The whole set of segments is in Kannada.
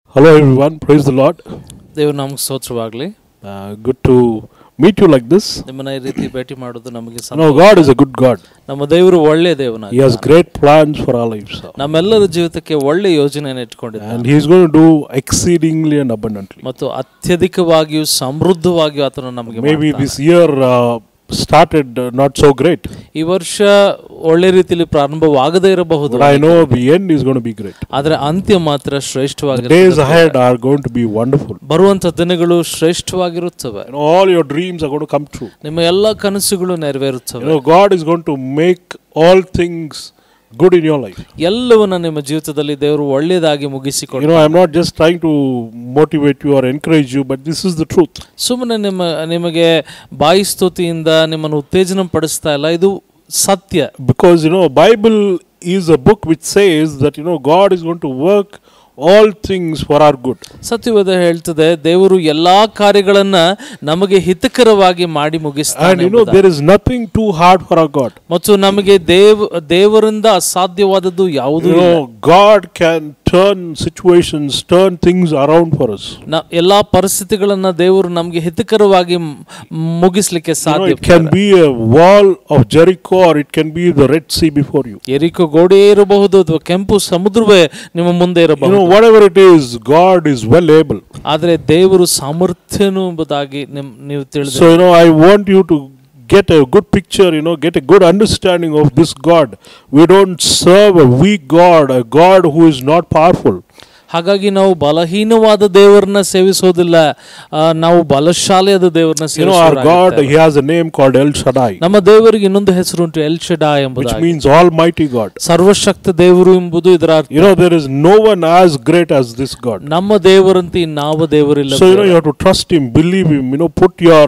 Hello, everyone. Praise the Lord. ದೇವ್ರ ನಮ್ಗೆ ಸ್ತೋತ್ರವಾಗಲಿ Uh, good to meet you like this. ನಿಮ್ಮನ್ನ ಈ ರೀತಿ ಭೇಟಿ ಮಾಡೋದು ನಮಗೆ You Santhosh. know, God is a good God. ನಮ್ಮ ದೇವರು ಒಳ್ಳೆ ದೇವನ He has great plans for our lives. ನಮ್ಮೆಲ್ಲರ ಜೀವಿತಕ್ಕೆ ಒಳ್ಳೆ ಯೋಜನೆಯನ್ನು ಇಟ್ಕೊಂಡಿದ್ದಾನೆ And He is going to do exceedingly and abundantly. ಮತ್ತು ಅತ್ಯಧಿಕವಾಗಿಯೂ ಸಮೃದ್ಧವಾಗಿಯೂ ಆತನು ನಮಗೆ Maybe ಮಾಡ್ತಾನೆ. this year uh, started uh, not so great, ಈ ವರ್ಷ ಒಳ್ಳೆ ರೀತಿಯಲ್ಲಿ ಪ್ರಾರಂಭವಾಗದೇ ಇರಬಹುದು but I know the end is going to be great. ಆದ್ರೆ ಅಂತ್ಯ ಮಾತ್ರ The ಶ್ರೇಷ್ಠವಾಗಿ days ahead are going to be wonderful. ಬರುವಂತ ದಿನಗಳು ಶ್ರೇಷ್ಠವಾಗಿರುತ್ತವೆ You know, all your dreams are going to come true. ನಿಮ್ಮ ಎಲ್ಲ ಕನಸುಗಳು ನೆರವೇರುತ್ತವೆ You know, God is going to make all things good in your life. ಎಲ್ಲವನ್ನ ನಿಮ್ಮ ಜೀವಿತದಲ್ಲಿ ದೇವರು ಒಳ್ಳೆಯದಾಗಿ ಮುಗಿಸಿಕೊಡು You know, I'm not just trying to motivate you or encourage you, but this is the truth. ಸುಮ್ಮನೆ ನಿಮ್ಮ ನಿಮಗೆ ಬಾಯಿ ಸ್ತುತಿಯಿಂದ ನಿಮ್ಮನ್ನು ಉತ್ತೇಜನ ಪಡಿಸ್ತಾ ಇಲ್ಲ ಇದು ಸತ್ಯ because you know bible is a book which says that you know god is going to work all things for our good ಸತ್ಯವೇದ ಹೇಳ್ತದೆ ದೇವರು ಎಲ್ಲಾ ಕಾರ್ಯಗಳನ್ನ ನಮಗೆ ಹಿತಕರವಾಗಿ ಮಾಡಿ and ಮುಗಿಸ್ತಾನೆ you know ಎಂಬುದಾಗಿ. there is nothing too hard for our god ಮತ್ತು ನಮಗೆ ದೇವ್ ದೇವರಿಂದ ಅಸಾಧ್ಯವಾದದ್ದು ಯಾವುದೂ you ಇಲ್ಲ know god can turn situations turn things around for us ನ- ಎಲ್ಲಾ ಪರಿಸ್ಥಿತಿಗಳನ್ನ ದೇವರು ನಮಗೆ ಹಿತಕರವಾಗಿ ಮ್- ಮುಗಿಸ್ಲಿಕ್ಕೆ you know ಸಾಧ್ಯ it can be a wall of jericho or it can be the red sea before you ಎರಿಕೋ ಗೋಡೆಯೇ ಇರಬಹುದು ಅಥವಾ ಕೆಂಪು ಸಮುದ್ರವೇ ನಿಮ್ಮ ಮುಂದೆ you ಇರಬಹುದು know whatever it is god is well able ಆದ್ರೆ ದೇವರು ಸಾಮರ್ಥ್ಯನು ಎಂಬುದಾಗಿ ನಿಮ್ ನೀವು ತಿಳಿದ so you know i want you to get a good picture you know get a good understanding of this god we don't serve a weak god a god who is not powerful ಹಾಗಾಗಿ ನಾವು ಬಲಹೀನವಾದ ದೇವರನ್ನ ಸೇವಿಸೋದಿಲ್ಲ ಆ, ನಾವು ಬಲಶಾಲಿಯಾದ ದೇವರನ್ನ you know our god ಸೇವಿಸೋದಾಗಿರ್ತೇವೆ. he has a name called el shaddai ನಮ್ಮ ದೇವರಿಗೆ ಇನ್ನೊಂದು ಹೆಸರುಂಟು ಎಲ್ ಶಡಾ which ಎಂಬುದಾಗಿ means almighty god ಸರ್ವಶಕ್ತ ದೇವರು ಎಂಬುದು ಇದರ ಅರ್ಥ you know there is no one as great as this god ನಮ್ಮ ದೇವರಂತೆ ಇನ್ನಾವ ದೇವರಿಲ್ಲ so you know you have to trust him believe him you know put your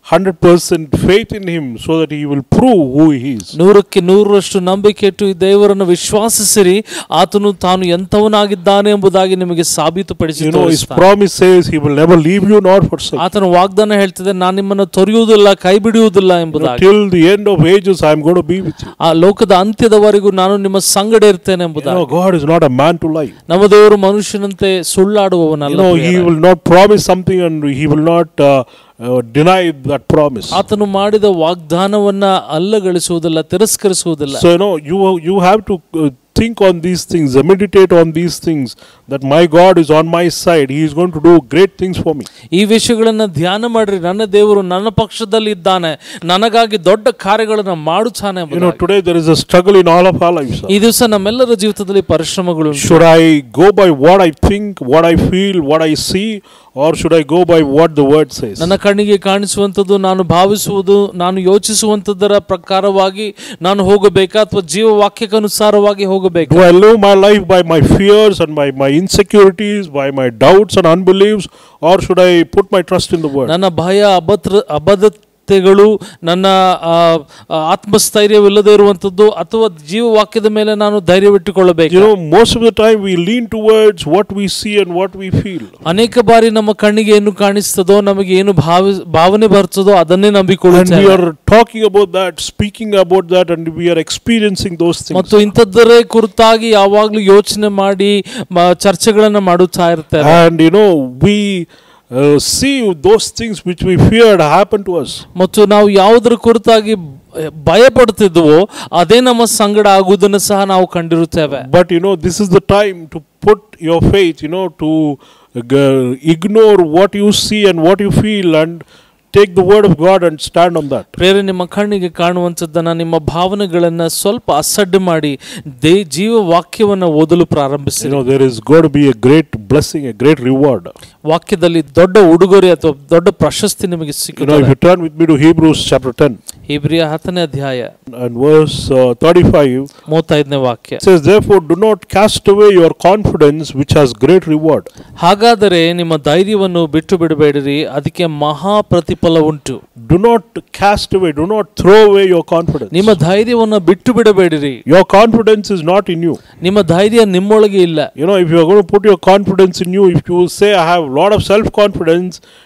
100% faith in him so that he will prove who he is ನೂರಕ್ಕೆ ನೂರರಷ್ಟು ನಂಬಿಕೆ ಇಟ್ಟು ಈ ದೇವರನ್ನು ವಿಶ್ವಾಸಿಸಿರಿ ಆತನು ತಾನು ಎಂಥವನಾಗಿದ್ದಾನೆ ಎಂಬುದಾಗಿ ನಿಮಗೆ ಸಾಬೀತುಪಡಿಸಿ you know his ತೋರಿಸ್ತಾನೆ. promise says he will never leave you nor forsake you ಆತನ ವಾಗ್ದಾನ ಹೇಳ್ತಿದೆ ನಾನು ನಿಮ್ಮನ್ನು ತೊರೆಯುವುದಿಲ್ಲ ಕೈ ಬಿಡುವುದಿಲ್ಲ know, ಎಂಬುದಾಗಿ till the end of ages i am going to be with you ಆ ಲೋಕದ ಅಂತ್ಯದವರೆಗೂ ನಾನು ನಿಮ್ಮ ಸಂಗಡ ಇರ್ತೇನೆ you ಎಂಬುದಾಗಿ know god is not a man to lie ನಮ್ಮ ದೇವರು ಮನುಷ್ಯನಂತೆ ಸುಳ್ಳಾಡುವವನಲ್ಲ you know he ಪ್ರಿಯರೇ. will not promise something and he will not uh, uh, deny that promise ಆತನು ಮಾಡಿದ ವಾಗ್ದಾನವನ್ನ ಅಲ್ಲಗಳಿಸುವುದಿಲ್ಲ ತಿರಸ್ಕರಿಸುವುದಿಲ್ಲ so you know you you have to uh, think on these things uh, meditate on these things that my god is on my side he is going to do great things for me ಈ ವಿಷಯಗಳನ್ನ ಧ್ಯಾನ ಮಾಡ್ರಿ ನನ್ನ ದೇವರು ನನ್ನ ಪಕ್ಷದಲ್ಲಿ ಇದ್ದಾನೆ ನನಗಾಗಿ ದೊಡ್ಡ ಕಾರ್ಯಗಳನ್ನ ಮಾಡುತ್ತಾನೆ you know ಎಂಬುದಾಗಿ. today there is a struggle in all of our lives ಈ ದಿವಸ ನಮ್ಮೆಲ್ಲರ ಜೀವಿತದಲ್ಲಿ ಪರಿಶ್ರಮಗಳು ಉಂಟು. should i go by what i think what i feel what i see or should i go by what the word says ನನ್ನ ಕಣ್ಣಿಗೆ ಕಾಣಿಸುವಂಥದ್ದು ನಾನು ಭಾವಿಸುವುದು ನಾನು ಯೋಚಿಸುವಂಥದ್ದರ ಪ್ರಕಾರವಾಗಿ ನಾನು ಹೋಗಬೇಕಾ ಅಥವಾ ಜೀವ ವಾಕ್ಯಕ್ಕನುಸಾರವಾಗಿ ಹೋಗಬೇಕು Do I live my life by my fears and by my insecurities, by my doubts and unbeliefs, or should I put my trust in the word? ನನ್ನ ಭಯ ಅಭದ್ರ ಅಬದ್ಧತೆಗಳು ನನ್ನ ಆ, ಆ, ಆತ್ಮಸ್ಥೈರ್ಯವಿಲ್ಲದೆ ಇರುವಂಥದ್ದು ಅಥವಾ ಜೀವವಾಕ್ಯದ ಮೇಲೆ ನಾನು ಧೈರ್ಯವಿಟ್ಟುಕೊಳ್ಳಬೇಕು You know, most of the time we lean towards what we see and what we feel. ಅನೇಕ ಬಾರಿ ನಮ್ಮ ಕಣ್ಣಿಗೆ ಏನು ಕಾಣಿಸ್ತದೋ ನಮಗೆ ಏನು ಭಾವ ಭಾವನೆ ಬರ್ತದೋ ಅದನ್ನೇ And we ನಂಬಿಕೊಳ್ಳುತ್ತೇವೆ are talking about that, speaking about that, and we are experiencing those things. ಮತ್ತು ಇಂಥದ್ದರೇ ಕುರಿತಾಗಿ ಯಾವಾಗಲೂ ಯೋಚನೆ ಮಾಡಿ ಮ- ಚರ್ಚೆಗಳನ್ನ ಮಾಡುತ್ತಾ ಇರ್ತೇವೆ And you know, we uh, see those things which we feared happen to us. ಮತ್ತು ನಾವು ಯಾವುದರ ಕುರಿತಾಗಿ ಭಯ ಪಡ್ತಿದ್ವೋ ಅದೇ ನಮ್ಮ ಸಂಗಡ ಆಗುವುದನ್ನು ಸಹ ನಾವು ಕಂಡಿರುತ್ತೇವೆ But you know, this is the time to put your faith, you know, to uh, ignore what you see and what you feel and take the word of God and stand on that. ಪ್ರೇರೆ ನಿಮ್ಮ ಕಣ್ಣಿಗೆ ಕಾಣುವಂಥದ್ದನ್ನ ನಿಮ್ಮ ಭಾವನೆಗಳನ್ನ ಸ್ವಲ್ಪ ಅಸಡ್ಡೆ ಮಾಡಿ ದೇ ಜೀವ ವಾಕ್ಯವನ್ನ ಓದಲು ಪ್ರಾರಂಭಿಸಿ You know, there is going to be a great blessing, a great reward. ವಾಕ್ಯದಲ್ಲಿ ದೊಡ್ಡ ಉಡುಗೊರೆ ಅಥವಾ ದೊಡ್ಡ ಪ್ರಶಸ್ತಿ ನಿಮಗೆ You know, if ಸಿಕ್ಕುತ್ತದೆ you turn with me to Hebrews chapter 10 ಇಬ್ರಿಯ ಹತ್ತನೇ ಅಧ್ಯಾಯ and verse uh, 35, ಮೂವತ್ತೈದನೇ ವಾಕ್ಯ it says, Therefore, do not cast away your confidence, which has great reward. ಹಾಗಾದರೆ ನಿಮ್ಮ ಧೈರ್ಯವನ್ನು ಬಿಟ್ಟು ಬಿಡಬೇಡಿರಿ ಅದಕ್ಕೆ ಮಹಾ ಪ್ರತಿಫಲ ಉಂಟು Do not cast away, do not throw away your confidence. ನಿಮ್ಮ ಧೈರ್ಯವನ್ನು ಬಿಟ್ಟು ಬಿಡಬೇಡಿರಿ Your confidence is not in you. ನಿಮ್ಮ ಧೈರ್ಯ ನಿಮ್ಮೊಳಗೆ ಇಲ್ಲ You know, if you are going to put your confidence in you, if you say, I have a lot of self confidence,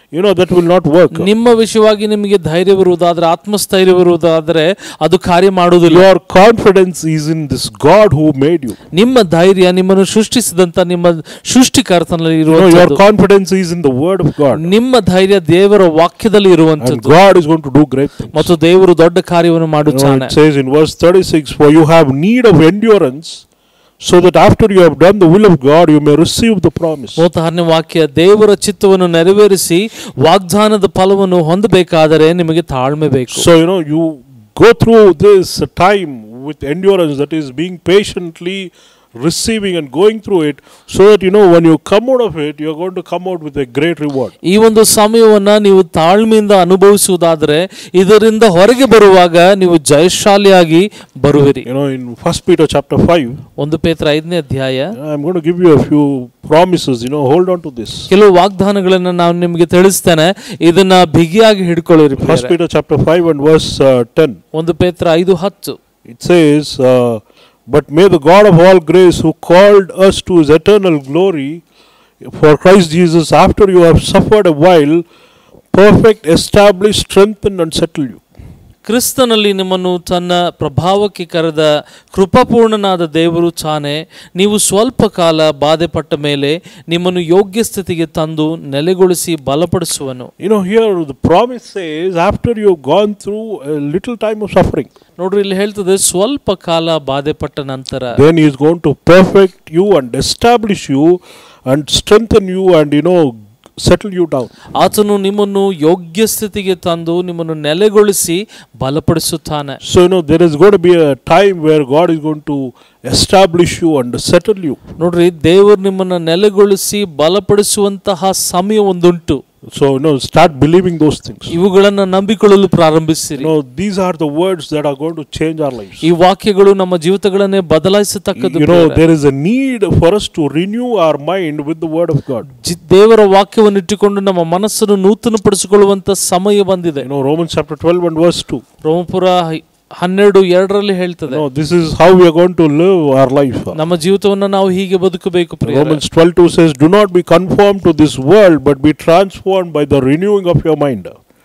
you know, that will not work. ನಿಮ್ಮ ವಿಷಯವಾಗಿ ನಿಮಗೆ ಧೈರ್ಯವಿರುವುದಾದ್ರೆ ಆತ್ಮಸ್ಥೈರ್ಯವಿರುವುದಾದರೆ ಅದು ಕಾರ್ಯ ಮಾಡುವುದಿಲ್ಲ Your confidence is in this God who made you. ನಿಮ್ಮ ಧೈರ್ಯ ನಿಮ್ಮನ್ನು ಸೃಷ್ಟಿಸಿದಂತ ನಿಮ್ಮ ಸೃಷ್ಟಿಕರ್ತನಲ್ಲಿ You know, your ಇರುವಂತದ್ದು confidence is in the Word of God. ನಿಮ್ಮ ಧೈರ್ಯ ದೇವರ ವಾಕ್ಯದಲ್ಲಿ And ಇರುವಂತದ್ದು God is going to do great things. ಮತ್ತು ದೇವರು ದೊಡ್ಡ ಕಾರ್ಯವನ್ನು You know, ಮಾಡುತ್ತಾನೆ it says in verse 36 For you have need of endurance, so that after you have done the will of God, you may receive the promise. ಮೂವತ್ತಾರನೇ ವಾಕ್ಯ ದೇವರ ಚಿತ್ತವನ್ನು ನೆರವೇರಿಸಿ ವಾಗ್ದಾನದ ಫಲವನ್ನು ಹೊಂದಬೇಕಾದರೆ ನಿಮಗೆ ತಾಳ್ಮೆ ಬೇಕು So, you know, you go through this time with endurance, that is, being patiently receiving and going through it, so that, you know, when you come out of it, you're going to come out with a great reward. ಈ ಒಂದು ಸಮಯವನ್ನ ನೀವು ತಾಳ್ಮೆಯಿಂದ ಅನುಭವಿಸುವುದಾದರೆ ಇದರಿಂದ ಹೊರಗೆ ಬರುವಾಗ ನೀವು ಜಯಶಾಲಿಯಾಗಿ ಬರುವಿರಿ You know, in First Peter chapter 5, ಒಂದು ಪೇತ್ರ ಐದನೇ ಅಧ್ಯಾಯ I'm going to give you a few promises, you know, hold on to this. ಕೆಲವು ವಾಗ್ದಾನಗಳನ್ನ ನಾನು ನಿಮಗೆ ತಿಳಿಸ್ತೇನೆ ಇದನ್ನ ಬಿಗಿಯಾಗಿ ಹಿಡ್ಕೊಳ್ಳಿರಿ First ಪ್ರಿಯರೇ. Peter chapter 5 and verse uh, 10. ಒಂದು ಪೇತ್ರ ಐದು ಹತ್ತು It says, uh, But may the God of all grace, who called us to his eternal glory for Christ Jesus, after you have suffered a while, perfect, establish, strengthen, and settle you. ಕ್ರಿಸ್ತನಲ್ಲಿ ನಿಮ್ಮನ್ನು ತನ್ನ ಪ್ರಭಾವಕ್ಕೆ ಕರೆದ ಕೃಪಾಪೂರ್ಣನಾದ ದೇವರು ಚಾನೆ ನೀವು ಸ್ವಲ್ಪ ಕಾಲ ಬಾಧೆಪಟ್ಟ ಮೇಲೆ ನಿಮ್ಮನ್ನು ಯೋಗ್ಯ ಸ್ಥಿತಿಗೆ ತಂದು ನೆಲೆಗೊಳಿಸಿ ಬಲಪಡಿಸುವನು You know, here the promise says, after you have gone through a little time of suffering, ನೋಡ್ರಿ ಇಲ್ಲಿ ಹೇಳ್ತದೆ ಸ್ವಲ್ಪ ಕಾಲ ಬಾಧೆಪಟ್ಟ ನಂತರ then he is going to perfect you and establish you and strengthen you and, you know, settle you down. ಆತನು ನಿಮ್ಮನ್ನು ಯೋಗ್ಯ ಸ್ಥಿತಿಗೆ ತಂದು ನಿಮ್ಮನ್ನು ನೆಲೆಗೊಳಿಸಿ ಬಲಪಡಿಸುತ್ತಾನೆ So, you know, there is going to be a time where God is going to establish you and settle you. ನೋಡ್ರಿ ದೇವರು ನಿಮ್ಮನ್ನು ನೆಲೆಗೊಳಿಸಿ ಬಲಪಡಿಸುವಂತಹ ಸಮಯ ಒಂದುಂಟು So, you know, start believing those things. You ಇವುಗಳನ್ನು ನಂಬಿಕೊಳ್ಳಲು ಪ್ರಾರಂಭಿಸಿರಿ know, these are the words that are going to change our lives. ಈ ವಾಕ್ಯಗಳು ನಮ್ಮ ಜೀವಿತಗಳನ್ನೇ ಬದಲಾಯಿಸತಕ್ಕದ್ದು You know, ಪ್ರಿಯರೇ. there is a need for us to renew our mind with the Word of God. ಜಿ- ದೇವರ ವಾಕ್ಯವನ್ನು ಇಟ್ಟುಕೊಂಡು ನಮ್ಮ ಮನಸ್ಸನ್ನು ನೂತನಪಡಿಸಿಕೊಳ್ಳುವಂತ ಸಮಯ ಬಂದಿದೆ You know, Romans chapter 12 and verse 2. ರೋಮಪುರ ಹೈ- ಹನ್ನೆರಡು ಎರಡರಲ್ಲಿ You ಹೇಳ್ತದೆ know, this is how we are going to live our life. ನಮ್ಮ ಜೀವಿತವನ್ನು ನಾವು ಹೀಗೆ ಬದುಕಬೇಕು ಪ್ರಿಯರೇ. Romans 12 2 says, Do not be conformed to this world, but be transformed by the renewing of your mind.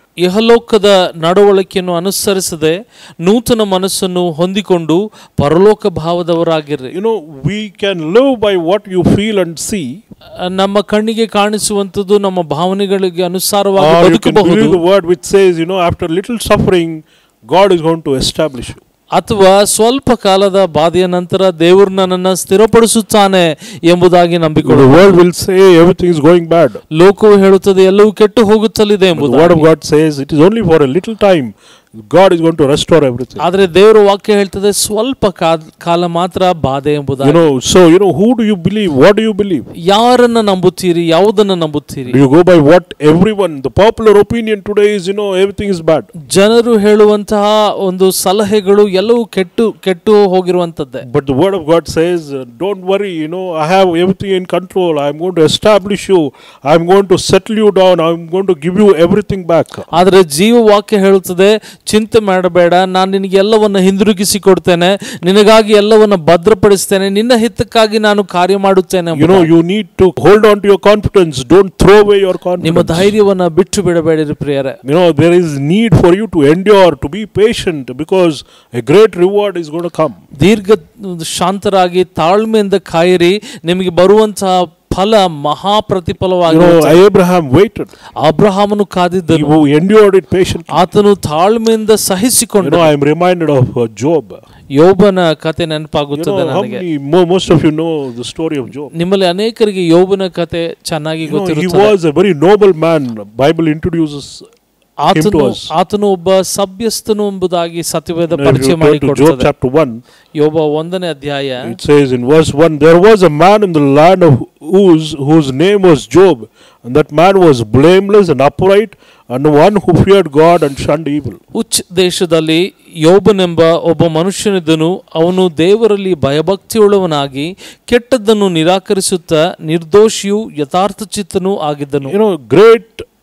ಇಹಲೋಕದ ನಡವಳಿಕೆಯನ್ನು ಅನುಸರಿಸದೆ ನೂತನ ಮನಸ್ಸನ್ನು ಹೊಂದಿಕೊಂಡು ಪರಲೋಕ ಭಾವದವರಾಗಿರ್ರಿ You know, we can live by what you feel and see, ನಮ್ಮ ಕಣ್ಣಿಗೆ ಕಾಣಿಸುವಂತದ್ದು ನಮ್ಮ ಭಾವನೆಗಳಿಗೆ ಅನುಸಾರವಾಗಿ or you can ಬದುಕಬಹುದು believe the word which says, you know, after little suffering, God is going to establish you. ಅಥವಾ ಸ್ವಲ್ಪ ಕಾಲದ ಬಾಧೆಯ ನಂತರ ದೇವರು ನನ್ನನ್ನು ಸ್ಥಿರಪಡಿಸುತ್ತಾನೆ ಎಂಬುದಾಗಿ The ನಂಬಿಕೊಳ್ಳುವ world will say everything is going bad. ಲೋಕವು ಹೇಳುತ್ತದೆ ಎಲ್ಲವೂ ಕೆಟ್ಟು ಹೋಗುತ್ತಲಿದೆ But the ಎಂಬುದು word of God says it is only for a little time. God is going to restore everything. ಆದರೆ ದೇವರ ವಾಕ್ಯ ಹೇಳ್ತದೆ ಸ್ವಲ್ಪ ಕಾ- ಕಾಲ ಮಾತ್ರ ಬಾಧೆ You ಎಂಬುದಾಗಿ know, so you know, who do you believe? What do you believe? ಯಾರನ್ನ ನಂಬುತ್ತೀರಿ ಯಾವುದನ್ನ ನಂಬುತ್ತೀರಿ Do you go by what everyone, the popular opinion today is, you know, everything is bad. ಜನರು ಹೇಳುವಂತಹ ಒಂದು ಸಲಹೆಗಳು ಎಲ್ಲವೂ ಕೆಟ್ಟು ಕೆಟ್ಟು ಹೋಗಿರುವಂತದ್ದೇ But the word of God says, uh, don't worry, you know, I have everything in control. I'm going to establish you. I'm going to settle you down. I'm going to give you everything back. ಆದರೆ ಜೀವ ವಾಕ್ಯ ಹೇಳುತ್ತದೆ ಚಿಂತೆ ಮಾಡಬೇಡ ನಾನು ನಿನಗೆ ಎಲ್ಲವನ್ನ ಹಿಂದಿರುಗಿಸಿ ಕೊಡ್ತೇನೆ ನಿನಗಾಗಿ ಎಲ್ಲವನ್ನ ಭದ್ರಪಡಿಸ್ತೇನೆ ನಿನ್ನ ಹಿತಕ್ಕಾಗಿ ನಾನು ಕಾರ್ಯ ಮಾಡುತ್ತೇನೆ You know, you need to hold on to your confidence. Don't throw away your ನಿಮ್ಮ confidence. ಧೈರ್ಯವನ್ನ ಬಿಟ್ಟು ಬಿಡಬೇಡಿರಿ ಪ್ರಿಯರೇ You know, there is need for you to endure, to be patient, because a great reward is going to come. ದೀರ್ಘ ಶಾಂತರಾಗಿ ತಾಳ್ಮೆಯಿಂದ ಕಾಯಿರಿ ನಿಮಗೆ ಬರುವಂತಹ ಫಲ ಮಹಾ You ಪ್ರತಿಫಲವಾಗಿ know, Abraham waited. ಅಬ್ರಹಾಮನು ಕಾದಿದ್ದನು He endured it patiently. ಆತನು ತಾಳ್ಮೆಯಿಂದ You ಸಹಿಸಿಕೊಂಡು know, I am reminded of uh, Job. ಯೋಬನ ಕತೆ You ನೆನಪಾಗುತ್ತದೆ know, how ನನಗೆ many, mo- most of you know the story of Job. ನಿಮ್ಮಲ್ಲಿ ಅನೇಕರಿಗೆ ಯೋಬನ ಕತೆ ಚೆನ್ನಾಗಿ You know, he ಗೊತ್ತಿರುತ್ತದೆ was a very noble man. Bible introduces ಆತನು to us. ಆತನು ಒಬ್ಬ ಸಭ್ಯಸ್ಥನು ಎಂಬುದಾಗಿ ಸತ್ಯವೇದ You know, if ಪರಿಚಯ you turn to Job ಮಾಡಿಕೊಡುತ್ತದೆ chapter 1, ಯೋಬ ಒಂದನೇ ಅಧ್ಯಾಯ it says in verse 1 There was a man in the land of Uz whose name was Job, and that man was blameless and upright, and one who feared God and shunned evil. ಉಚ್ ದೇಶದಲ್ಲಿ ಯೋಬನೆಂಬ ಒಬ್ಬ ಮನುಷ್ಯನಿದ್ದನು ಅವನು ದೇವರಲ್ಲಿ ಭಯಭಕ್ತಿಯುಳ್ಳವನಾಗಿ ಕೆಟ್ಟದ್ದನ್ನು ನಿರಾಕರಿಸುತ್ತಾ ನಿರ್ದೋಷಿಯೂ ಯಥಾರ್ಥ ಚಿತ್ತನೂ ಆಗಿದ್ದನು You know, great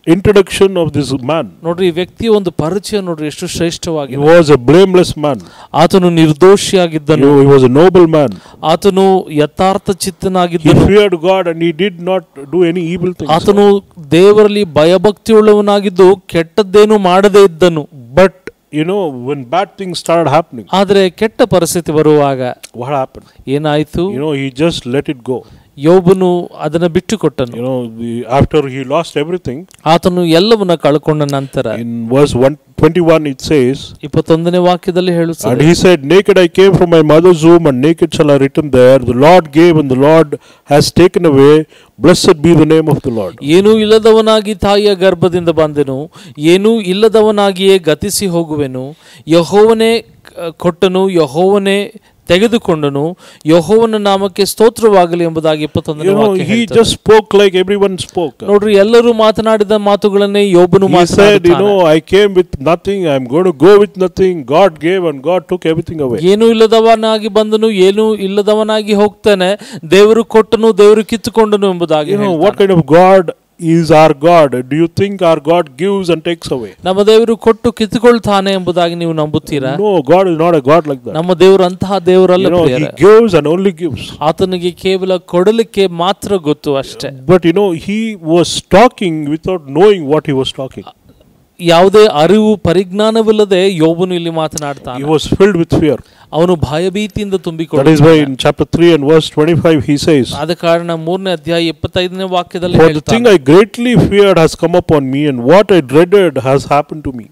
introduction of this man. ನೋಡ್ರಿ ಈ ವ್ಯಕ್ತಿಯ ಒಂದು ಪರಿಚಯ ನೋಡ್ರಿ ಎಷ್ಟು He ಶ್ರೇಷ್ಠವಾಗಿದೆ was a blameless man. ಆತನು He, ನಿರ್ದೋಷಿಯಾಗಿದ್ದನು he was a noble man. ಆತನು ಯಥಾರ್ಥ He ಚಿತ್ತನಾಗಿದ್ದನು feared God and he did not do any evil things. ಆತನು ದೇವರಲ್ಲಿ ಭಯಭಕ್ತಿಯುಳ್ಳವನಾಗಿದ್ದು ಕೆಟ್ಟದ್ದೇನು ಮಾಡದೇ ಇದ್ದನು But you know, when bad things started happening, ಆದರೆ ಕೆಟ್ಟ ಪರಿಸ್ಥಿತಿ ಬರುವಾಗ what happened? ಏನಾಯ್ತು You know, he just let it go. ಯೋಬನು ಅದನ್ನ ಬಿಟ್ಟು ಕೊಟ್ಟನು You know, the, after he lost everything, ಆತನು ಎಲ್ಲವನ್ನ ಕಳ್ಕೊಂಡ ನಂತರ in verse 121 it says, ಇಪ್ಪತ್ತೊಂದನೇ ವಾಕ್ಯದಲ್ಲಿ And ಹೇಳುತ್ತದೆ he said, Naked I came from my mother's womb, and naked shall I return there. The Lord gave, and the Lord has taken away. Blessed be the name of the Lord. ಏನೂ ಇಲ್ಲದವನಾಗಿ ತಾಯಿಯ ಗರ್ಭದಿಂದ ಬಂದೆನು ಏನೂ ಇಲ್ಲದವನಾಗಿಯೇ ಗತಿಸಿ ಹೋಗುವೆನು ಯಹೋವನೇ ಕ- ಕೊಟ್ಟನು ಯಹೋವನೇ ತೆಗೆದುಕೊಂಡನು ಯಹೋವನ ನಾಮಕ್ಕೆ ಸ್ತೋತ್ರವಾಗಲಿ ಎಂಬುದಾಗಿ ಇಪ್ಪತ್ತೊಂದನೇ You know, ವಾಕ್ಯ he ಹೇಳ್ತದೆ. just spoke like everyone spoke. ನೋಡ್ರಿ ಎಲ್ಲರೂ ಮಾತನಾಡಿದ ಮಾತುಗಳನ್ನೇ ಯೋಬನು He said, You ಮಾತನಾಡುತ್ತಾನೆ know, I came with nothing, I'm going to go with nothing. God gave, and God took everything away. ಏನೂ ಇಲ್ಲದವನಾಗಿ ಬಂದನು ಏನೂ ಇಲ್ಲದವನಾಗಿ ಹೋಗ್ತಾನೆ ದೇವರು ಕೊಟ್ಟನು ದೇವರು ಕಿತ್ತುಕೊಂಡನು ಎಂಬುದಾಗಿ You know, ಹೇಳ್ತಾನೆ. what kind of God is our God? Do you think our God gives and takes away? ನಮ್ಮ ದೇವರು ಕೊಟ್ಟು ಕಿತ್ತುಕೊಳ್ತಾನೆ ಎಂಬುದಾಗಿ ನೀವು ನಂಬುತ್ತೀರಾ No, God is not a God like that. ನಮ್ಮ ದೇವರು ಅಂತಹ ದೇವರಲ್ಲ You know, He ಪ್ರಿಯರೇ. gives and only gives. ಆತನಿಗೆ ಕೇವಲ ಕೊಡಲಿಕ್ಕೆ ಮಾತ್ರ ಗೊತ್ತು ಅಷ್ಟೇ But you know, he was talking without knowing what he was talking. ಯಾವುದೇ ಅರಿವು ಪರಿಜ್ಞಾನವಿಲ್ಲದೆ ಯೋಬನು ಇಲ್ಲಿ He ಮಾತನಾಡ್ತಾನೆ was filled with fear. ಅವನು ಭಯಭೀತಿಯಿಂದ That is why ತುಂಬಿಕೊಳ್ಳುತ್ತಾನೆ in chapter 3 and verse 25 he says, ಆದ ಕಾರಣ ಮೂರನೇ ಅಧ್ಯಾಯ ಇಪ್ಪತ್ತೈದನೇ ವಾಕ್ಯದಲ್ಲಿ For the thing ಹೇಳ್ತಾನೆ I greatly feared has come upon me, and what I dreaded has happened to me.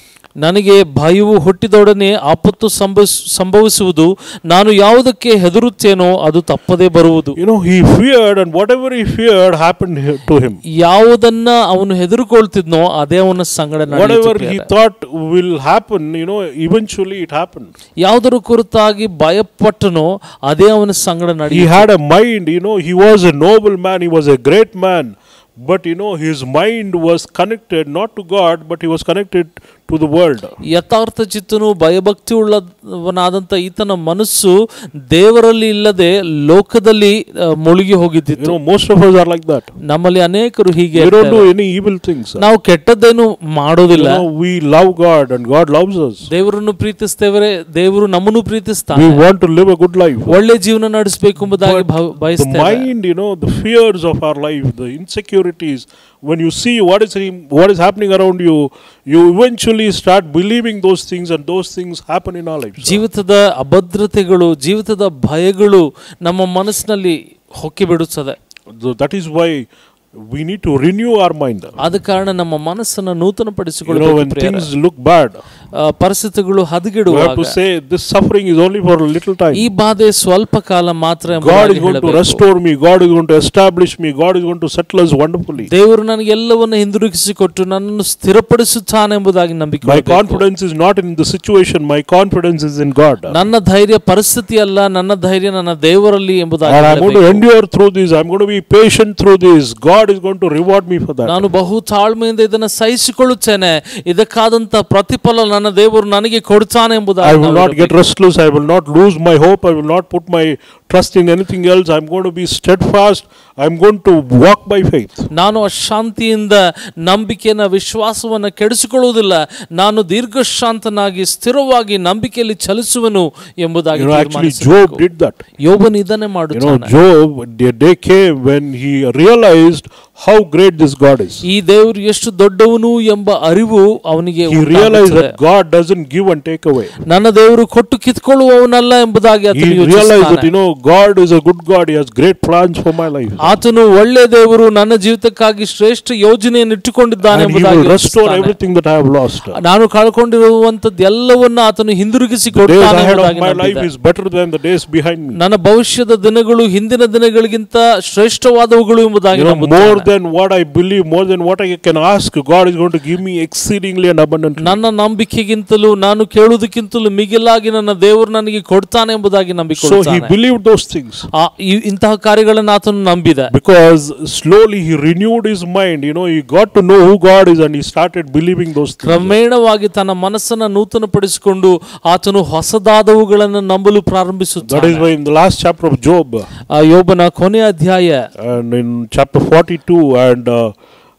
ನನಗೆ ಭಯವು ಹುಟ್ಟಿದೊಡನೆ ಆಪತ್ತು ಸಂಭವಿಸ್ ಸಂಭವಿಸುವುದು ನಾನು ಯಾವುದಕ್ಕೆ ಹೆದರುತ್ತೇನೋ ಅದು ತಪ್ಪದೇ ಬರುವುದು You know, he feared, and whatever he feared happened he- to him. ಯಾವುದನ್ನ ಅವನು ಹೆದರುಕೊಳ್ತಿದ್ನೋ ಅದೇ ಅವನ ಸಂಗಡ ನಡೆಯಿತು Whatever he ಪ್ರಿಯರೇ. thought will happen, you know, eventually it happened. ಯಾವುದರ ಕುರಿತಾಗಿ ಭಯಪಟ್ಟನೋ ಅದೇ ಅವನ ಸಂಗಡ He ನಡೆಯಿತು had a mind, you know, he was a noble man, he was a great man. But you know, his mind was connected not to God, but he was connected to the world. ಯಥಾರ್ಥ ಚಿತ್ತನು ಭಯಭಕ್ತಿ ಉಳ್ಳವನಾದಂಥ ಈತನ ಮನಸ್ಸು ದೇವರಲ್ಲಿ ಇಲ್ಲದೆ ಲೋಕದಲ್ಲಿ ಆ, ಮುಳುಗಿ You ಹೋಗಿದ್ದಿತ್ತು know, most of us are like that. ನಮ್ಮಲ್ಲಿ ಅನೇಕರು ಹೀಗೆ We don't ಇರ್ತಾರೆ. do any evil things. ನಾವು ಕೆಟ್ಟದ್ದೇನು You ಮಾಡೋದಿಲ್ಲ know, we love God and God loves us. ದೇವರನ್ನು ಪ್ರೀತಿಸ್ತೇವೆ ದೇವರು ನಮ್ಮನ್ನು We ಪ್ರೀತಿಸ್ತಾನೆ want to live a good life. ಒಳ್ಳೆ ಜೀವನ ನಡೆಸಬೇಕು ಎಂಬುದಾಗಿ ಭಾವ- The ಬಯಸ್ತೇವೆ mind, you know, the fears of our life, the insecurities, when you see what is what is happening around you, you eventually start believing those things and those things happen in our lives. ಜೀವಿತದ ಅಭದ್ರತೆಗಳು ಜೀವಿತದ ಭಯಗಳು ನಮ್ಮ ಮನಸ್ಸಿನಲ್ಲಿ ಹೊಕ್ಕಿ ಬಿಡುತ್ತದೆ So that is why we need to renew our mind. ಆದ ಕಾರಣ ನಮ್ಮ ಮನಸ್ಸನ್ನು You know, ನೂತನಪಡಿಸಿಕೊಳ್ಳಬೇಕು when ಪ್ರಿಯರೇ. things look bad, ಆ, ಪರಿಸ್ಥಿತಿಗಳು we have ಹದಗೆಡುವಾಗ to say this suffering is only for a little time. ಈ ಬಾಧೆ ಸ್ವಲ್ಪ ಕಾಲ ಮಾತ್ರ God ಎಂಬುದಾಗಿ is going to ಹೇಳಬೇಕು. restore me. God is going to establish me. God is going to settle us wonderfully. ದೇವರು ನನಗೆ ಎಲ್ಲವನ್ನು ಹಿಂದಿರುಗಿಸಿಕೊಟ್ಟು ನನ್ನನ್ನು ಸ್ಥಿರಪಡಿಸುತ್ತಾನೆ ಎಂಬುದಾಗಿ ನಂಬಿಕೆ My ಹೊಂದಬೇಕು. confidence is not in the situation. My confidence is in God. ನನ್ನ ಧೈರ್ಯ ಪರಿಸ್ಥಿತಿ ಅಲ್ಲ ನನ್ನ ಧೈರ್ಯ ನನ್ನ ದೇವರಲ್ಲಿ ಎಂಬುದಾಗಿ And I'm going to ಹೇಳಬೇಕು. endure through this. I'm going to be patient through this. God is going to reward me for that. ನಾನು ಬಹು ತಾಳ್ಮೆಯಿಂದ ಇದನ್ನು ಸಹಿಸಿಕೊಳ್ಳುತ್ತೇನೆ ಇದಕ್ಕಾದಂತ ಪ್ರತಿಫಲ ನನ್ನ ದೇವರು ನನಗೆ ಕೊಡ್ತಾನೆ I ಎಂಬುದಾಗಿ will ನಾವು not get ಹೇಳಬೇಕು. restless. I will not lose my hope. I will not put my trust in anything else. I'm going to be steadfast. I'm going to walk by faith. ನಾನು ಅಶಾಂತಿಯಿಂದ ನಂಬಿಕೆಯನ್ನ ವಿಶ್ವಾಸವನ್ನ ಕೆಡಿಸಿಕೊಳ್ಳುವುದಿಲ್ಲ ನಾನು ದೀರ್ಘಶಾಂತನಾಗಿ ಸ್ಥಿರವಾಗಿ ನಂಬಿಕೆಯಲ್ಲಿ ಚಲಿಸುವನು ಎಂಬುದಾಗಿ You know, actually, Job ತೀರ್ಮಾನಿಸಬೇಕು. did that. ಯೋಬನು ಇದನ್ನೇ You know, ಮಾಡುತ್ತಾನೆ Job, the day came when he realized how great this God is. ಈ ದೇವರು ಎಷ್ಟು ದೊಡ್ಡವನು ಎಂಬ ಅರಿವು ಅವನಿಗೆ He realized ಉಂಟಾಗುತ್ತದೆ. that God doesn't give and take away. ನನ್ನ ದೇವರು ಕೊಟ್ಟು ಕಿತ್ಕೊಳ್ಳುವವನಲ್ಲ ಎಂಬುದಾಗಿ He ಆತನು realized that, ಯೋಚಿಸುತ್ತಾನೆ. you know, God is a good God. He has great plans for my life. ಆತನು ಒಳ್ಳೆ ದೇವರು ನನ್ನ ಜೀವಿತಕ್ಕಾಗಿ ಶ್ರೇಷ್ಠ ಯೋಜನೆಯನ್ನು ಇಟ್ಟುಕೊಂಡಿದ್ದಾನೆ And he ಎಂಬುದಾಗಿ will restore ಯೋಚಿಸುತ್ತಾನೆ. everything that I have lost. ನಾನು ಕಳ್ಕೊಂಡಿರುವಂತದ್ದು ಎಲ್ಲವನ್ನ ಆತನು ಹಿಂದಿರುಗಿಸಿ The days ಕೊಡ್ತಾನೆ ahead of ಎಂಬುದಾಗಿ my ನಂಬಿದ. life is better than the days behind me. ನನ್ನ ಭವಿಷ್ಯದ ದಿನಗಳು ಹಿಂದಿನ ದಿನಗಳಿಗಿಂತ ಶ್ರೇಷ್ಠವಾದವುಗಳು ಎಂಬುದಾಗಿ You know, ನಂಬುತ್ತಾನೆ. more than what I believe, more than what I can ask, God is going to give me exceedingly and abundantly. ನನ್ನ ನಂಬಿಕೆಗಿಂತಲೂ ನಾನು ಕೇಳುವುದಕ್ಕಿಂತಲೂ ಮಿಗಿಲಾಗಿ ನನ್ನ ದೇವರು ನನಗೆ ಕೊಡ್ತಾನೆ ಎಂಬುದಾಗಿ So he ನಂಬಿಕೊಳ್ಳುತ್ತಾನೆ believed those things. ಆ- ಈ- ಇಂತಹ ಕಾರ್ಯಗಳನ್ನು ಆತನು ನಂಬಿದ Because slowly he renewed his mind. You know, he got to know who God is and he started believing those things. ಕ್ರಮೇಣವಾಗಿ ತನ್ನ ಮನಸ್ಸನ್ನು ನೂತನಪಡಿಸಿಕೊಂಡು ಆತನು ಹೊಸದಾದವುಗಳನ್ನು ನಂಬಲು That is ಪ್ರಾರಂಭಿಸುತ್ತಾನೆ why in the last chapter of Job, ಆ ಯೋಬನ ಕೊನೆಯ ಅಧ್ಯಾಯ and in chapter 42 and uh,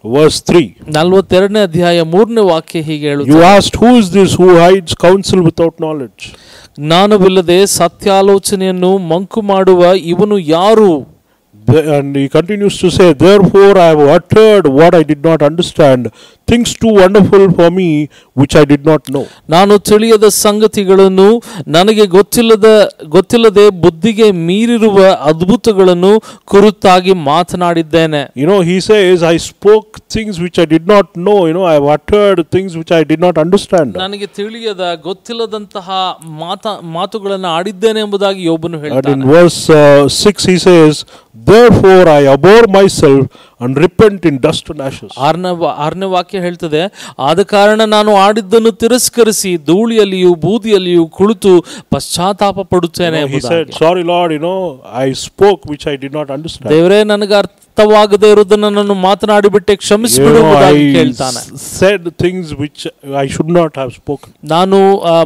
verse 3. ನಲವತ್ತೆರಡನೇ ಅಧ್ಯಾಯ ಮೂರನೇ ವಾಕ್ಯ ಹೀಗೆ ಹೇಳುತ್ತೆ You asked, Who is this who hides counsel without knowledge? ಜ್ಞಾನವಿಲ್ಲದೆ ಸತ್ಯಾಲೋಚನೆಯನ್ನು ಮಂಕು ಮಾಡುವ ಇವನು ಯಾರು The- And he continues to say, Therefore I have uttered what I did not understand, things too wonderful for me which I did not know. ನಾನು ತಿಳಿಯದ ಸಂಗತಿಗಳನ್ನು ನನಗೆ ಗೊತ್ತಿಲ್ಲದ ಗೊತ್ತಿಲ್ಲದೆ ಬುದ್ಧಿಗೆ ಮೀರಿರುವ ಅದ್ಭುತಗಳನ್ನು ಕುರಿತಾಗಿ ಮಾತನಾಡಿದ್ದೇನೆ You know, he says, I spoke things which I did not know, you know, I have uttered things which I did not understand. ನನಗೆ ತಿಳಿಯದ ಗೊತ್ತಿಲ್ಲದಂತಹ ಮಾತ ಮಾತುಗಳನ್ನು ಆಡಿದ್ದೇನೆ ಎಂಬುದಾಗಿ ಯೋಬನು And in ಹೇಳ್ತಾನೆ verse uh, 6 he says, Therefore I abhor myself and repent in dust and ashes. ಆರನೇ ವಾ- ಆರನೇ ವಾಕ್ಯ ಹೇಳ್ತದೆ ಆದ ಕಾರಣ ನಾನು ಆಡಿದ್ದನ್ನು ತಿರಸ್ಕರಿಸಿ ಧೂಳಿಯಲ್ಲಿಯೂ ಬೂದಿಯಲ್ಲಿಯೂ ಕುಳಿತು ಪಶ್ಚಾತ್ತಾಪ ಪಡುತ್ತೇನೆ he ಎಂಬುದಾಗಿ. said, Sorry Lord, you know, I spoke which I did not understand. ದೇವರೇ ನನಗೆ ಅರ್ಥವಾಗದೇ ಇರುವುದನ್ನು ನಾನು ಮಾತನಾಡಿಬಿಟ್ಟೆ You ಕ್ಷಮಿಸಿಬಿಡು know, ಎಂಬುದಾಗಿ I ಕೇಳ್ತಾನೆ s- said things which I should not have spoken. ನಾನು ಆ,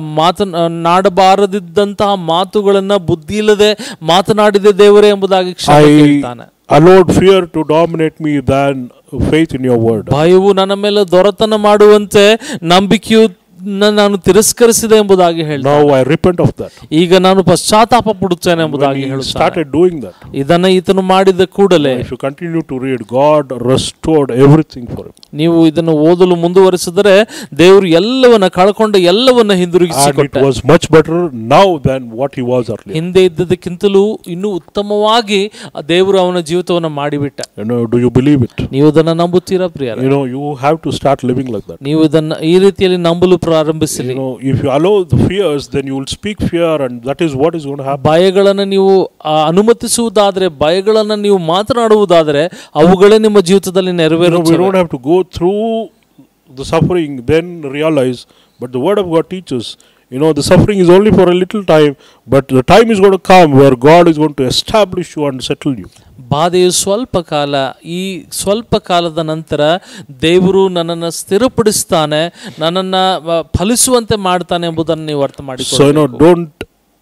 ಮಾತನಾಡಬಾರದಿದ್ದಂತಹ ಮಾತುಗಳನ್ನ ಬುದ್ಧಿ ಇಲ್ಲದೆ ಮಾತನಾಡಿದೆ ದೇವರೇ ಎಂಬುದಾಗಿ ಕ್ಷಮೆ I ಕೇಳ್ತಾನೆ allowed fear to dominate me than faith in your word. ಭಯವು ನನ್ನ ಮೇಲೆ ದೊರೆತನ ಮಾಡುವಂತೆ ನಂಬಿಕೆಯು ನ- ನಾನು ತಿರಸ್ಕರಿಸಿದೆ ಎಂಬುದಾಗಿ ಹೇಳ್ತಾನೆ Now I repent of that. ಈಗ ನಾನು ಪಶ್ಚಾತ್ತಾಪ ಪಡುತ್ತೇನೆ When ಎಂಬುದಾಗಿ he ಹೇಳುತ್ತಾನೆ started doing that, ಇದನ್ನ ಈತನು ಮಾಡಿದ ಕೂಡಲೇ if you continue to read, God restored everything for him. ನೀವು ಇದನ್ನು ಓದಲು ಮುಂದುವರಿಸಿದರೆ ದೇವರು ಎಲ್ಲವನ್ನ ಕಳ್ಕೊಂಡ ಎಲ್ಲವನ್ನ ಹಿಂದಿರುಗಿಸಿ And it ಕೊಟ್ಟ was much better now than what he was earlier. ಹಿಂದೆ ಇದ್ದದಕ್ಕಿಂತಲೂ ಇನ್ನೂ ಉತ್ತಮವಾಗಿ ಆ ದೇವರು ಅವನ ಜೀವಿತವನ್ನ ಮಾಡಿಬಿಟ್ಟ You know, do you believe it? ನೀವು ಇದನ್ನ ನಂಬುತ್ತೀರಾ ಪ್ರಿಯರೇ You know, you have to start living like that. ನೀವು ಇದನ್ನ ಈ ರೀತಿಯಲ್ಲಿ ನಂಬಲು ಪ್ರಾರಂಭಿಸಲಿ You know, if you allow the fears, then you will speak fear, and that is what is going to happen. ಭಯಗಳನ್ನು ನೀವು ಆ, ಅನುಮತಿಸುವುದಾದರೆ ಭಯಗಳನ್ನು ನೀವು ಮಾತನಾಡುವುದಾದರೆ ಅವುಗಳೇ ನಿಮ್ಮ ಜೀವಿತದಲ್ಲಿ You know, we ನೆರವೇರುತ್ತವೆ don't have to go through the suffering, then realize. But the Word of God teaches, you know, the suffering is only for a little time, but the time is going to come where God is going to establish you and settle you. ಬಾಧೆಯು ಸ್ವಲ್ಪ ಕಾಲ ಈ ಸ್ವಲ್ಪ ಕಾಲದ ನಂತರ ದೇವರು ನನ್ನನ್ನು ಸ್ಥಿರಪಡಿಸ್ತಾನೆ ನನ್ನನ್ನು ಆ, ಫಲಿಸುವಂತೆ ಮಾಡ್ತಾನೆ ಎಂಬುದನ್ನು ನೀವು ಅರ್ಥ So, you know, ಮಾಡಿಕೊಳ್ಳಬೇಕು don't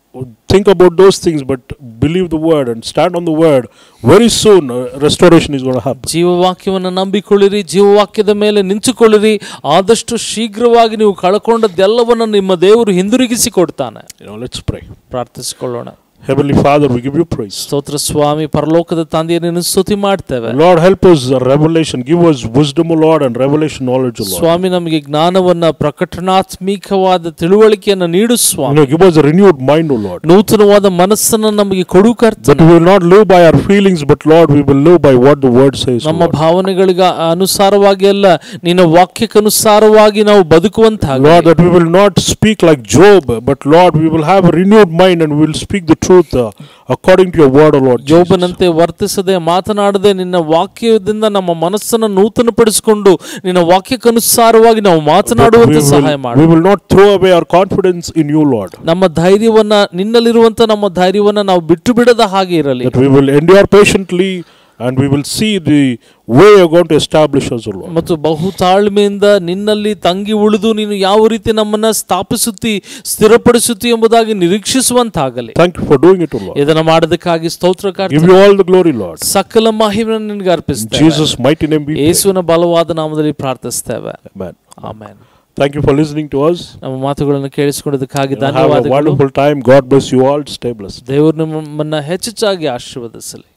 think about those things, but believe the Word and stand on the Word. Very soon, uh, restoration is going to happen. ಜೀವವಾಕ್ಯವನ್ನು ನಂಬಿಕೊಳ್ಳಿರಿ ಜೀವವಾಕ್ಯದ ಮೇಲೆ ನಿಂತುಕೊಳ್ಳಿರಿ ಆದಷ್ಟು ಶೀಘ್ರವಾಗಿ ನೀವು ಕಳ್ಕೊಂಡದ್ದೆಲ್ಲವನ್ನು ನಿಮ್ಮ ದೇವರು ಹಿಂದಿರುಗಿಸಿ ಕೊಡ್ತಾನೆ You know, let's pray. ಪ್ರಾರ್ಥಿಸಿಕೊಳ್ಳೋಣ Heavenly Father, we give you praise. ಸ್ತೋತ್ರ ಸ್ವಾಮಿ ಪರಲೋಕದ ತಂದೆಯ ನಿನ್ನ ಸ್ತುತಿ ಮಾಡ್ತೇವೆ Lord, help us uh, revelation. Give us wisdom, O Lord, and revelation knowledge, O Lord. ಸ್ವಾಮಿ ನಮಗೆ ಜ್ಞಾನವನ್ನ ಪ್ರಕಟಣಾತ್ಮಿಕವಾದ ತಿಳುವಳಿಕೆಯನ್ನು ನೀಡು You Swami know, give us a renewed mind, O Lord. ನೂತನವಾದ ಮನಸ್ಸನ್ನು ನಮಗೆ ಕೊಡು That ಕರ್ತನೆ we will not live by our feelings, but Lord, we will live by what the Word says. O ನಮ್ಮ Lord. ಭಾವನೆಗಳಿಗೆ ಅನುಸಾರವಾಗಿ ಅಲ್ಲ ನಿನ್ನ ವಾಕ್ಯಕ್ಕನುಸಾರವಾಗಿ ನಾವು ಬದುಕುವಂತಾಗ Lord, that we will not speak like Job, but Lord, we will have a renewed mind and we will speak the truth uh, according to your word, O Lord. Jesus. ಜೋಬನಂತೆ ವರ್ತಿಸದೆ ಮಾತನಾಡದೆ ನಿನ್ನ ವಾಕ್ಯದಿಂದ ನಮ್ಮ ಮನಸ್ಸನ್ನು ನೂತನಪಡಿಸಿಕೊಂಡು ನಿನ್ನ ವಾಕ್ಯಕ್ಕನುಸಾರವಾಗಿ ನಾವು That we ಮಾತನಾಡುವಂತೆ ಸಹಾಯ will, ಮಾಡು we will not throw away our confidence in you, Lord. ನಮ್ಮ ಧೈರ್ಯವನ್ನ ನಿನ್ನಲ್ಲಿರುವಂತ ನಮ್ಮ ಧೈರ್ಯವನ್ನ ನಾವು ಬಿಟ್ಟು ಬಿಡದ ಹಾಗೆ ಇರಲಿ That we will endure patiently and we will see the way you're going to establish us, O Lord. ಮತ್ತು ಬಹು ತಾಳ್ಮೆಯಿಂದ ನಿನ್ನಲ್ಲಿ ತಂಗಿ ಉಳಿದು ನೀನು ಯಾವ ರೀತಿ ನಮ್ಮನ್ನ ಸ್ಥಾಪಿಸುತ್ತಿ ಸ್ಥಿರಪಡಿಸುತ್ತಿ ಎಂಬುದಾಗಿ ನಿರೀಕ್ಷಿಸುವಂತಾಗಲಿ Thank you for doing it, O Lord. ಇದನ್ನ ಮಾಡೋದಕ್ಕಾಗಿ ಸ್ತೋತ್ರಕಾರ Give you all the glory, Lord. ಸಕಲ ಮಹಿಮೆಯನ್ನು ನಿನಗೆ In ಅರ್ಪಿಸ್ತೇವೆ Jesus' mighty name we pray. ಯೇಸುವಿನ ಬಲವಾದ ನಾಮದಲ್ಲಿ ಪ್ರಾರ್ಥಿಸ್ತೇವೆ Amen. Amen Thank you for listening to us. ನಮ್ಮ ಮಾತುಗಳನ್ನು ಕೇಳಿಸಿಕೊಳ್ಳೋದಕ್ಕಾಗಿ Have a ಧನ್ಯವಾದಗಳು wonderful time. God bless you all. Stay blessed. ದೇವರು ನಿಮ್ಮನ್ನ ಹೆಚ್ಚೆಚ್ಚಾಗಿ ಆಶೀರ್ವದಿಸಲಿ